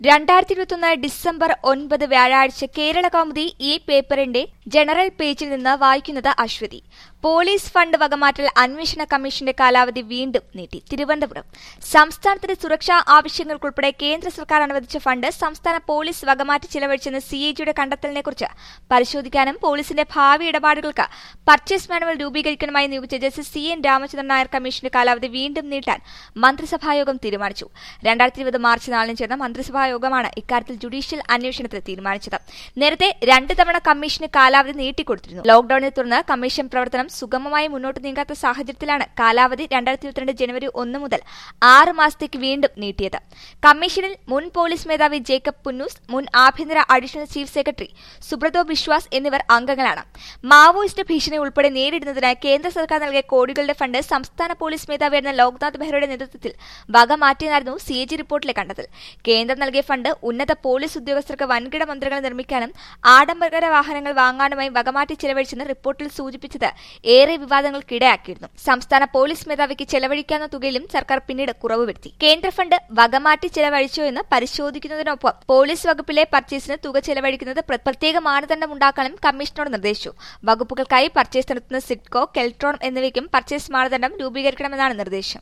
രണ്ടായിരത്തി ഇരുപത്തൊന്ന് ഡിസംബർ ഒൻപത് വ്യാഴാഴ്ച കേരള കൗമുദി ഈ പേപ്പറിന്റെ ജനറൽ പേജിൽ നിന്ന് വായിക്കുന്നത് അശ്വതി പോലീസ് ഫണ്ട് വകമാറ്റൽ അന്വേഷണ കമ്മീഷന്റെ കാലാവധി വീണ്ടും നീട്ടി തിരുവനന്തപുരം സംസ്ഥാനത്തിന്റെ സുരക്ഷാ ആവശ്യങ്ങൾക്കുൾപ്പെടെ കേന്ദ്ര സർക്കാർ അനുവദിച്ച ഫണ്ട് സംസ്ഥാന പോലീസ് വകമാറ്റി ചിലവഴിച്ചെന്ന സി എ ജിയുടെ കണ്ടെത്തലിനെക്കുറിച്ച് പരിശോധിക്കാനും പോലീസിന്റെ ഭാവി ഇടപാടുകൾക്ക് പർച്ചേസ് മാനുവൽ രൂപീകരിക്കാനുമായി നിയോഗിച്ച justice C N Ramachandran Nair കമ്മീഷന്റെ കാലാവധി വീണ്ടും നീട്ടാൻ മന്ത്രിസഭായോഗം തീരുമാനിച്ചു രണ്ടായിരത്തി ഇരുപത് മാർച്ച് നാലിന് ചേർന്ന മന്ത്രിസഭായോഗമാണ് ഇക്കാര്യത്തിൽ ജുഡീഷ്യൽ അന്വേഷണത്തിന് തീരുമാനിച്ചത് നേരത്തെ രണ്ട് തവണ കമ്മീഷന് കാലാവധി നീട്ടിക്കൊടുത്തിരുന്നു ലോക്ഡൌണിനെ തുടർന്ന് കമ്മീഷൻ പ്രവർത്തനം സുഗമമായി മുന്നോട്ട് നീങ്ങാത്ത സാഹചര്യത്തിലാണ് കാലാവധി രണ്ടായിരത്തി ഇരുപത്തിരണ്ട് ജനുവരി ഒന്ന് മുതൽ ആറ് മാസത്തേക്ക് വീണ്ടും നീട്ടിയത് കമ്മീഷനിൽ മുൻ പോലീസ് മേധാവി ജേക്കബ് പുന്നൂസ് മുൻ ആഭ്യന്തര additional chief secretary Subrato Biswas എന്നിവർ അംഗങ്ങളാണ് മാവോയിസ്റ്റ് ഭീഷണി ഉൾപ്പെടെ നേരിടുന്നതിന് കേന്ദ്ര സർക്കാർ നൽകിയ കോടികളുടെ ഫണ്ട് സംസ്ഥാന പോലീസ് മേധാവിയായിരുന്ന ലോക്നാഥ് ബെഹ്റയുടെ നേതൃത്വത്തിൽ വക മാറ്റിയെന്നായിരുന്നു സി എ ജി റിപ്പോർട്ടിലെ കണ്ടെത്തൽ കേന്ദ്രം നൽകിയ ഫണ്ട് ഉന്നത പോലീസ് ഉദ്യോഗസ്ഥർക്ക് വൻകിട മന്ത്രികൾ നിർമ്മിക്കാനും ആഡംബര വാഹനങ്ങൾ വാങ്ങാനുമായി വകമാറ്റി ചെലവഴിച്ചെന്ന് റിപ്പോർട്ടിൽ സൂചിപ്പിച്ചത് ഏറെ വിവാദങ്ങൾക്കിടയാക്കിയിരുന്നു സംസ്ഥാന പോലീസ് മേധാവിക്ക് ചെലവഴിക്കാവുന്ന തുകയിലും സർക്കാർ പിന്നീട് കുറവ് വരുത്തി കേന്ദ്ര ഫണ്ട് വകമാറ്റി ചെലവഴിച്ചോ എന്ന് പരിശോധിക്കുന്നതിനൊപ്പം പോലീസ് വകുപ്പിലെ പർച്ചേസിന് തുക ചെലവഴിക്കുന്നത് പ്ര- പ്രത്യേക മാനദണ്ഡമുണ്ടാക്കാനും കമ്മീഷനോട് നിർദ്ദേശിച്ചു വകുപ്പുകൾക്കായി പർച്ചേസ് നടത്തുന്ന സിഡ്കോ കെൽട്രോൺ എന്നിവയ്ക്കും പർച്ചേസ് മാനദണ്ഡം രൂപീകരിക്കണമെന്നാണ് നിർദ്ദേശം